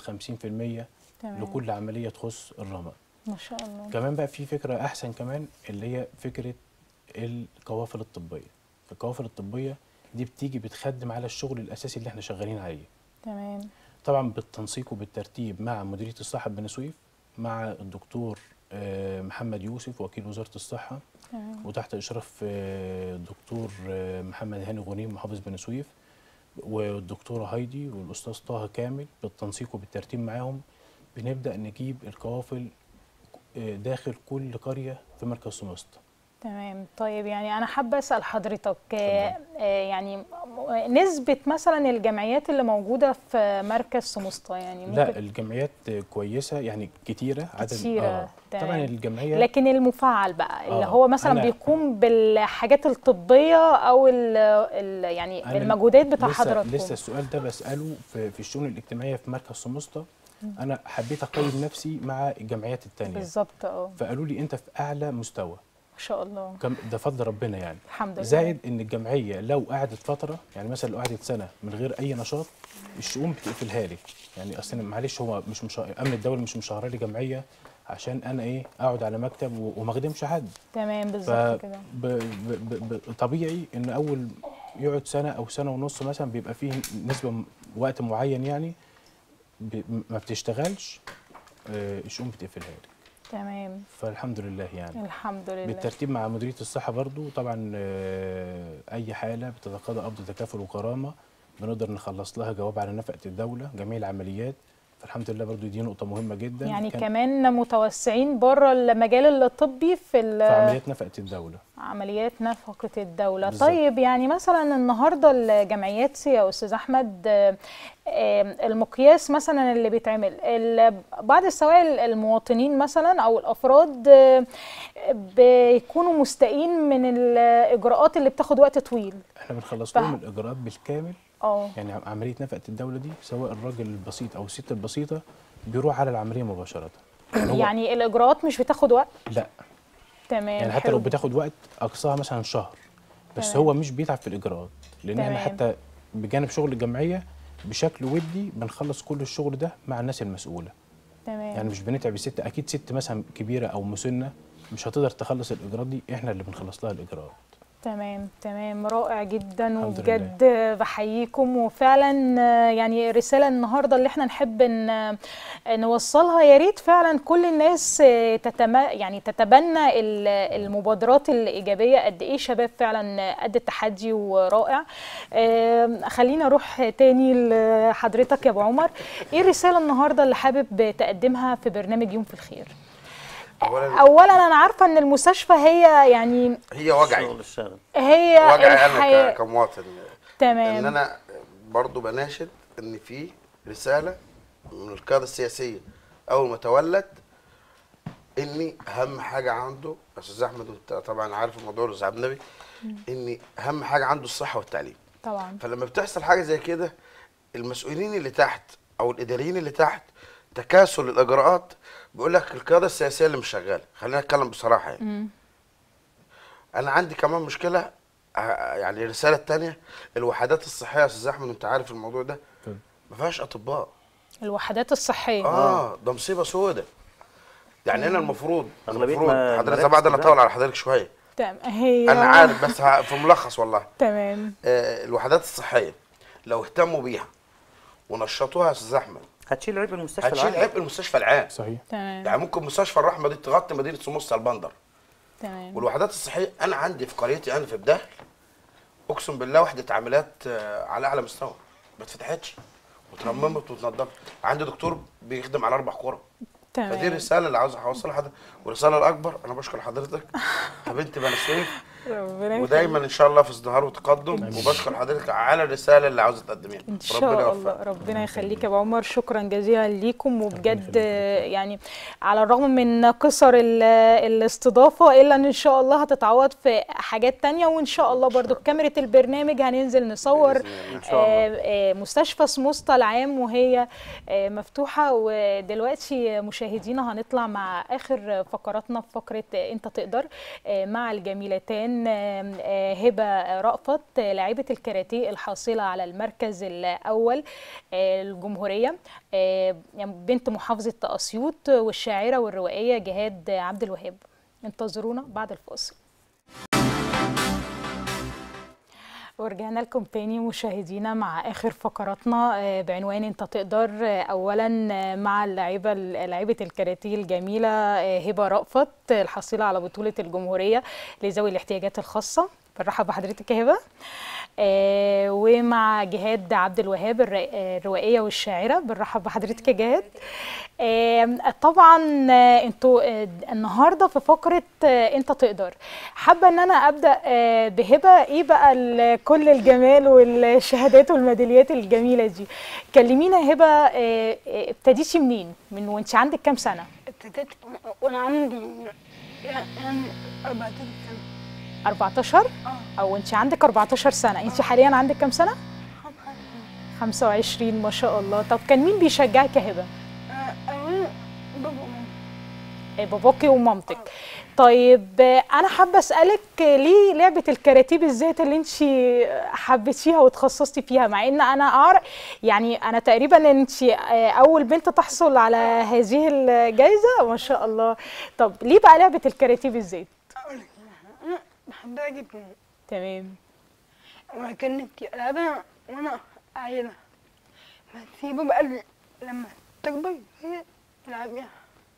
تمام لكل عملية تخص الرمد ما شاء الله كمان بقى في فكرة أحسن كمان اللي هي فكرة القوافل الطبية القوافل الطبية دي بتيجي بتخدم على الشغل الأساسي اللي احنا شغالين عليه تمام طبعا بالتنسيق وبالترتيب مع مديريه الصحه بني سويف مع الدكتور آه، محمد يوسف وكيل وزاره الصحه تمام وتحت اشراف آه، الدكتور آه، محمد هاني غنيم محافظ بني سويف والدكتوره هايدي والاستاذ طه كامل بالتنسيق وبالترتيب معاهم بنبدا نجيب القوافل آه، داخل كل قريه في مركز سمسطه تمام طيب يعني انا حابه اسال حضرتك آه، آه، يعني نسبه مثلا الجمعيات اللي موجوده في مركز سمسطه يعني ممكن لا الجمعيات آه، كويسه يعني كتيره عدد كتيرة، تمام. طبعا الجمعيه لكن المفعل بقى اللي آه، هو مثلا أنا- بيقوم بالحاجات الطبيه او ال ال يعني أنا بالمجهودات بتاع لسه حضراتكم لسه السؤال ده بساله في, في الشؤون الاجتماعيه في مركز سمسطه انا حبيت اقيم نفسي مع الجمعيات التانية بالظبط اه فقالوا لي انت في اعلى مستوى ما شاء الله كم ده فضل ربنا يعني الحمد لله زائد ان الجمعيه لو قعدت فتره يعني مثلا لو قعدت سنه من غير اي نشاط الشؤون بتقفلها لي يعني اصل معلش هو مش مش امن الدوله مش مشهره لي جمعيه عشان انا ايه اقعد على مكتب و- وما اخدمش حد تمام بالظبط كده طبيعي ان اول يقعد سنه او سنه ونص مثلا بيبقى فيه نسبه م- وقت معين يعني ب- ما بتشتغلش آه، الشؤون بتقفلها لي تمام فالحمد لله يعني الحمد لله بالترتيب مع مديريه الصحه برضو طبعا آه، اي حاله بتتقاضى قبض تكافل وكرامه بنقدر نخلص لها جواب على نفقه الدوله جميع العمليات فالحمد لله برضو دي نقطه مهمه جدا يعني كان كمان متوسعين بره المجال الطبي في ال- في عمليات نفقه الدوله عمليات نفقة الدولة بالظبط. طيب يعني مثلا النهاردة الجمعيات يا أستاذ أحمد آه، آه، المقياس مثلا اللي بيتعمل ال- بعض السواء المواطنين مثلا أو الأفراد آه، بيكونوا مستائين من الإجراءات اللي بتاخد وقت طويل احنا بنخلص ف- لهم الاجراءات بالكامل اه يعني عم- عمليه نفقه الدوله دي سواء الراجل البسيط او الست البسيطه بيروح على العمليه مباشره هو- يعني الإجراءات مش بتاخد وقت لا تمام يعني حتى حلو لو بتاخد وقت اقصاها مثلا شهر بس تمام. هو مش بيتعب في الاجراءات لان احنا تمام. حتى بجانب شغل الجمعيه بشكل ودي بنخلص كل الشغل ده مع الناس المسؤوله تمام يعني مش بنتعب الست اكيد ست مثلا كبيره او مسنه مش هتقدر تخلص الاجراءات دي احنا اللي بنخلص لها الاجراءات تمام تمام رائع جدا الحمد وبجد بحييكم وفعلا آه، يعني رسالة النهاردة اللي احنا نحب ان آه، نوصلها يا ريت فعلا كل الناس آه، تتم يعني تتبنى ال- المبادرات الإيجابية قد ايه شباب فعلا قد التحدي ورائع آه، خلينا اروح تاني لحضرتك يا ابو عمر ايه الرسالة النهاردة اللي حابب تقدمها في برنامج يوم في الخير اولا اولا انا عارفة ان المستشفى هي يعني هي وجعي شغل الشغل هي وجعي انا الحياة ك- كمواطن تمام ان انا برضو بناشد ان في رساله من القياده السياسيه اول ما تولت اني اهم حاجه عنده استاذ احمد وانت طبعا عارف الموضوع الاستاذ عبد النبي ان اهم حاجه عنده الصحه والتعليم طبعا فلما بتحصل حاجه زي كده المسؤولين اللي تحت او الاداريين اللي تحت تكاسل الاجراءات بيقول لك القياده السياسيه اللي مش شغاله خلينا نتكلم بصراحه يعني مم. انا عندي كمان مشكله ع- يعني الرساله الثانيه الوحدات الصحيه يا استاذ احمد انت عارف الموضوع ده طيب. ما فيهاش اطباء الوحدات الصحيه اه ده مصيبه سودة يعني انا المفروض أغلبية المفروض ما- حضرتك المراكز بعد انا كلها. اطول على حضرتك شويه تمام هي انا عارف بس ه- في ملخص والله تمام آه الوحدات الصحيه لو اهتموا بيها ونشطوها يا استاذ احمد هتشيل عبء المستشفى هتشيل العام. عبء المستشفى العام صحيح تمام يعني ممكن مستشفى الرحمه دي تغطي مدينه سموسه البندر تمام والوحدات الصحيه انا عندي في قريتي انا في بدهل اقسم بالله وحده عاملات آه، على اعلى مستوى ما اتفتحتش وترممت وتنضفت عندي دكتور بيخدم على اربع قرى فدي تمام الرساله اللي عاوز اوصلها لحضرتك والرساله الاكبر انا بشكر حضرتك يا بنت بني سويف ربنا ودايما ان شاء الله في ازدهار وتقدم وبشكر حضرتك على الرساله اللي عاوزه تقدميها ان ربنا شاء الله يوفقك ربنا يخليك يا ابو عمر شكرا جزيلا ليكم وبجد يعني على الرغم من قصر ال- الاستضافه الا ان ان شاء الله هتتعوض في حاجات تانية وان شاء الله برضو بكاميرا البرنامج هننزل نصور بإذن الله. إن شاء الله. آه، آه، مستشفى سموسطة العام وهي آه، مفتوحة ودلوقتي مشاهدينا هنطلع مع آخر فقراتنا في فقرة آه، أنت تقدر آه، مع الجميلتان آه، آه، هبة رأفت آه، لاعبة الكاراتيه الحاصلة على المركز الأول آه، الجمهورية آه، يعني بنت محافظة أسيوط والشاعرة والروائية جهاد عبد الوهاب انتظرونا بعد الفاصل ورجعنا لكم تاني مشاهدينا مع اخر فقراتنا آه، بعنوان انت تقدر آه، اولا آه، مع اللاعبه لاعبه الكاراتيه الجميله آه، هبه رأفت آه، الحاصله على بطوله الجمهوريه لذوي الاحتياجات الخاصه بنرحب بحضرتك يا هبه آه، ومع جهاد عبد الوهاب الر- آه، الروائيه والشاعره بنرحب بحضرتك يا جهاد آم، طبعا آه، انتوا آه، النهارده في فقره آه، انت تقدر حابه ان انا ابدا آه، بهبه ايه بقى ال- كل الجمال والشهادات والميداليات الجميله دي كلمينا يا هبه آه، آه، ابتديتي منين من وانت عندك كام سنه ابتديت وانا عندي يعني 14 سنة 14 او انت عندك 14 سنه انت حاليا عندك كام سنه 25 ما شاء الله طب كان مين بيشجعك يا هبه أولا بابا وماما آه، باباكي ومامتك طيب آه، انا حابه اسالك آه، ليه لعبه الكاراتيه بالذات اللي انت حبيتيها وتخصصتي فيها مع ان انا اعرف يعني انا تقريبا انت آه، اول بنت تحصل على هذه الجائزه ما شاء الله طب ليه بقى لعبه الكاراتيه بالذات أقول لك أنا بحبها جدا تمام وكان نفسي ألعبها وأنا عيلة بس بابا قال لي لما تكبر هي تلعبيها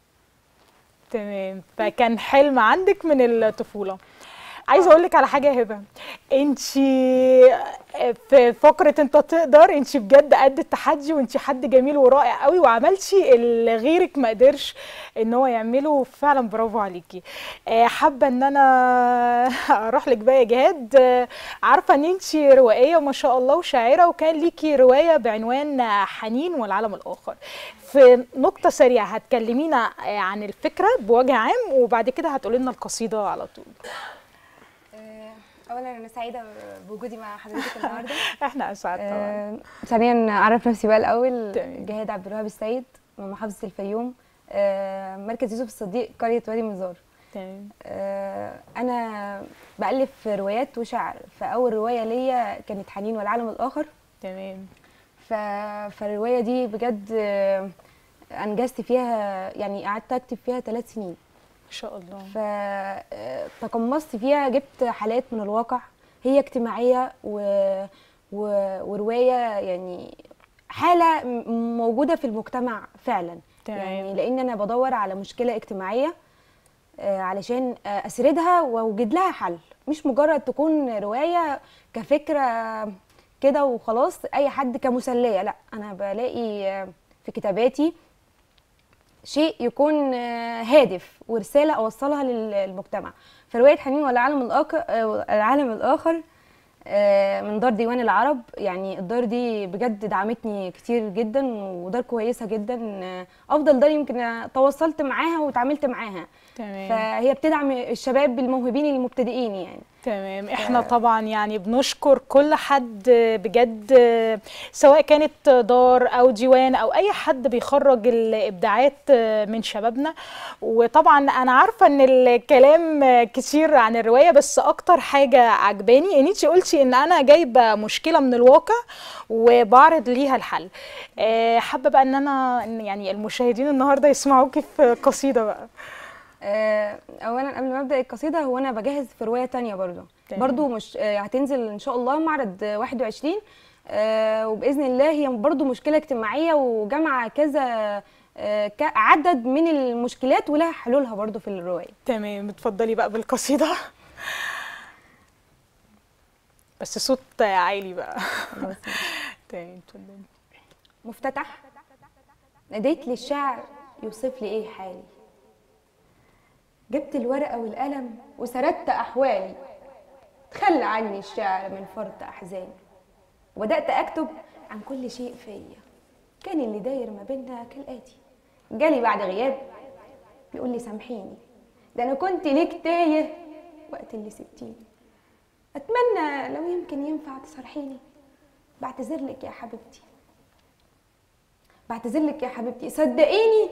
تمام فكان حلم عندك من الطفوله عايزه اقول لك على حاجه يا هبه انت في فقره انت تقدر انت بجد قد التحدي وانت حد جميل ورائع قوي وعملتي اللي غيرك ما قدرش ان هو يعمله فعلا برافو عليكي آه، حابه ان انا اروح لك بقى يا جهاد آه، عارفه ان انت روائيه وما شاء الله وشاعره وكان ليكي روايه بعنوان حنين والعالم الاخر في نقطة سريعة هتكلمينا آه، عن الفكرة بوجه عام وبعد كده هتقولي لنا القصيدة على طول آه، اولا انا سعيده بوجودي مع حضرتك النهارده احنا اسعد طبعا آه، ثانيا اعرف نفسي بقى الاول تمام. جهاد عبد الوهاب السيد من محافظه الفيوم آه، مركز يوسف الصديق قريه وادي مزار تمام آه، انا بالف روايات وشعر فاول روايه ليا كانت حنين والعالم الاخر تمام ف... فالروايه دي بجد آه، انجزت فيها يعني قعدت اكتب فيها ثلاث سنين ما شاء الله فتقمصت فيها جبت حالات من الواقع هي اجتماعية و... و... ورواية يعني حالة م- موجودة في المجتمع فعلا تمام. يعني لأن أنا بدور على مشكلة اجتماعية آه، علشان آه، أسردها وأوجد لها حل مش مجرد تكون رواية كفكرة كده وخلاص أي حد كمسلية لا أنا بلاقي آه، في كتاباتي شيء يكون آه، هادف ورساله اوصلها لل- للمجتمع فروايه حنين والعالم الاخر العالم الاخر آه، من دار ديوان العرب يعني الدار دي بجد دعمتني كتير جدا ودار كويسه جدا آه، افضل دار يمكن تواصلت معاها وتعاملت معاها تمام فهي بتدعم الشباب الموهوبين المبتدئين يعني تمام احنا طبعا يعني بنشكر كل حد بجد سواء كانت دار او ديوان او اي حد بيخرج الابداعات من شبابنا وطبعا انا عارفه ان الكلام كتير عن الروايه بس اكتر حاجه عجباني ان انت قلتي ان انا جايبه مشكله من الواقع وبعرض ليها الحل آه، حابه بقى ان انا إن يعني المشاهدين النهارده يسمعوكي في قصيده بقى آه، اولا قبل ما ابدا القصيده هو انا بجهز في روايه تانية برضو تمام. برضو مش آه، هتنزل ان شاء الله معرض آه، 21 آه، وباذن الله هي برضو مشكله اجتماعيه وجامعه كذا آه، ك- عدد من المشكلات ولها حلولها برضو في الروايه تمام اتفضلي بقى بالقصيده بس صوت عالي بقى تمام اتفضلي مفتتح ناديت للشعر يوصف لي ايه حالي جبت الورقة والقلم وسردت أحوالي تخلى عني الشعر من فرط أحزاني وبدأت أكتب عن كل شيء فيا كان اللي داير ما بينا كالآتي جالي بعد غياب بيقول لي سامحيني ده أنا كنت ليك تايه وقت اللي سبتيني أتمنى لو يمكن ينفع تصارحيني بعتذر لك يا حبيبتي بعتذر لك يا حبيبتي صدقيني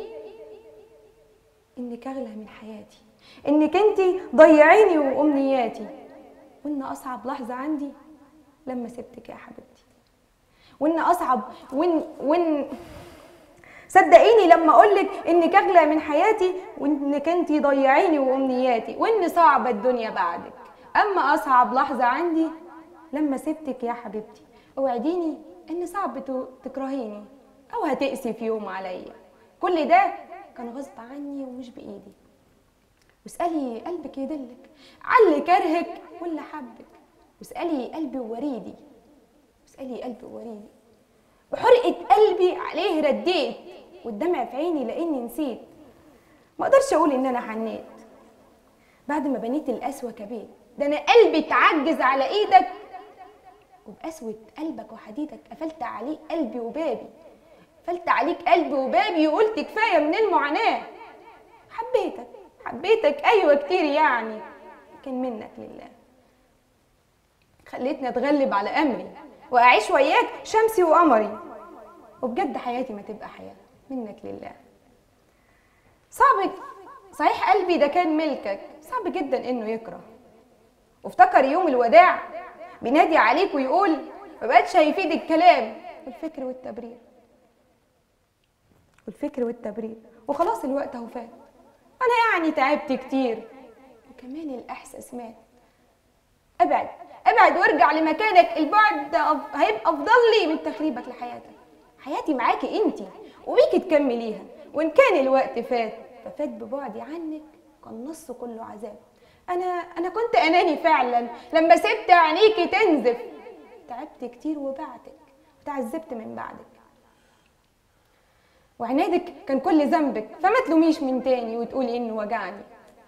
انك اغلى من حياتي انك انت ضيعيني وامنياتي وان اصعب لحظه عندي لما سبتك يا حبيبتي وان اصعب وان وان صدقيني لما اقولك انك اغلى من حياتي وانك انت ضيعيني وامنياتي وان صعبه الدنيا بعدك اما اصعب لحظه عندي لما سبتك يا حبيبتي اوعديني ان صعب ت- تكرهيني او هتقسي في يوم عليا كل ده كان غصب عني ومش بايدي واسالي قلبك يدلك علي كرهك ولا حبك واسالي قلبي ووريدي واسالي قلبي ووريدي بحرقة قلبي عليه رديت والدمع في عيني لاني نسيت ما اقدرش اقول ان انا حنيت بعد ما بنيت القسوه كبيت ده انا قلبي اتعجز على ايدك وبقسوة قلبك وحديدك قفلت عليه قلبي وبابي قفلت عليك قلبي وبابي وقلت كفايه من المعاناه حبيتك حبيتك ايوه كتير يعني لكن منك لله خليتني اتغلب على امري واعيش وياك شمسي وقمري وبجد حياتي ما تبقى حياه منك لله صعب صحيح قلبي ده كان ملكك صعب جدا انه يكره وافتكر يوم الوداع بينادي عليك ويقول ما بقتش هيفيد الكلام والفكر والتبرير والفكر والتبرير وخلاص الوقت اهو فات انا يعني تعبت كتير وكمان الاحساس مات ابعد ابعد وارجع لمكانك البعد ده أف- هيبقى افضل لي من تخريبك لحياتك حياتي معاكي انتي وبيكي تكمليها وان كان الوقت فات ففات ببعدي عنك كان نصه كله عذاب انا انا كنت اناني فعلا لما سبت عينيكي تنزف تعبت كتير وبعتك وتعذبت من بعدك وعنادك كان كل ذنبك فما تلوميش من تاني وتقولي انه وجعني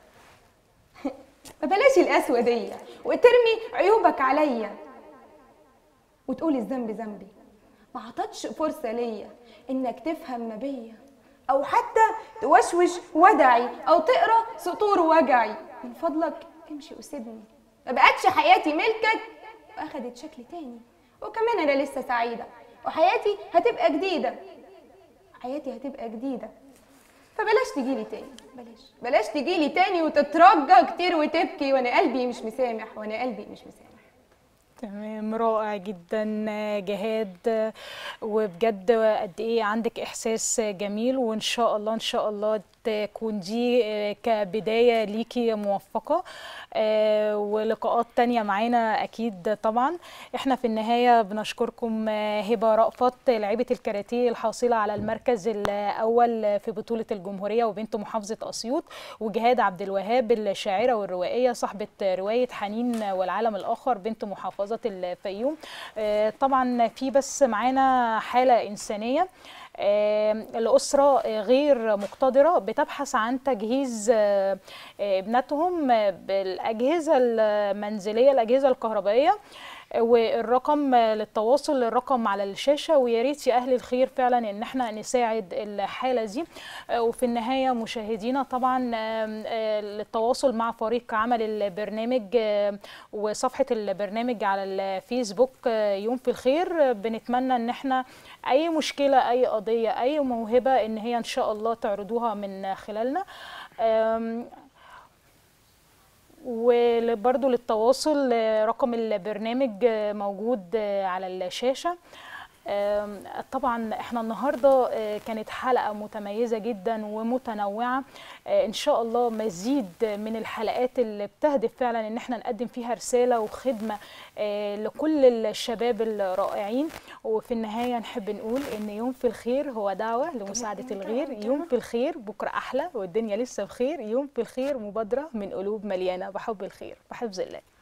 فبلاش القسوة دي وترمي عيوبك عليا وتقولي الذنب ذنبي ما عطتش فرصة ليا انك تفهم ما بيا او حتى توشوش ودعي او تقرا سطور وجعي من فضلك امشي وسيبني ما بقتش حياتي ملكك واخدت شكل تاني وكمان انا لسه سعيدة وحياتي هتبقى جديدة حياتي هتبقى جديدة فبلاش تجيلي تاني بلاش بلاش تجيلي تاني وتترجى كتير وتبكي وانا قلبي مش مسامح وانا قلبي مش مسامح تمام رائع جدا جهاد وبجد قد ايه عندك احساس جميل وان شاء الله ان شاء الله تكون دي كبدايه ليكي موفقه آه، ولقاءات تانية معانا اكيد طبعا احنا في النهايه بنشكركم آه، هبه رأفت لعيبه الكاراتيه الحاصله على المركز الاول في بطوله الجمهوريه وبنت محافظه اسيوط وجهاد عبد الوهاب الشاعره والروائيه صاحبه روايه حنين والعالم الاخر بنت محافظه الفيوم آه، طبعا في بس معانا حاله انسانيه آه، الأسرة آه، غير مقتدرة بتبحث عن تجهيز آه، آه، ابنتهم آه، بالأجهزة المنزلية الأجهزة الكهربائية والرقم للتواصل الرقم على الشاشه ويا ريت يا اهل الخير فعلا ان احنا نساعد الحاله دي وفي النهايه مشاهدينا طبعا التواصل مع فريق عمل البرنامج وصفحه البرنامج على الفيسبوك يوم في الخير بنتمنى ان احنا اي مشكله اي قضيه اي موهبه ان هي ان شاء الله تعرضوها من خلالنا وبرضه للتواصل رقم البرنامج موجود على الشاشة طبعا احنا النهارده كانت حلقه متميزه جدا ومتنوعه ان شاء الله مزيد من الحلقات اللي بتهدف فعلا ان احنا نقدم فيها رساله وخدمه لكل الشباب الرائعين وفي النهايه نحب نقول ان يوم في الخير هو دعوه لمساعده الغير يوم في الخير بكره احلى والدنيا لسه بخير يوم في الخير مبادره من قلوب مليانه بحب الخير بحفظ الله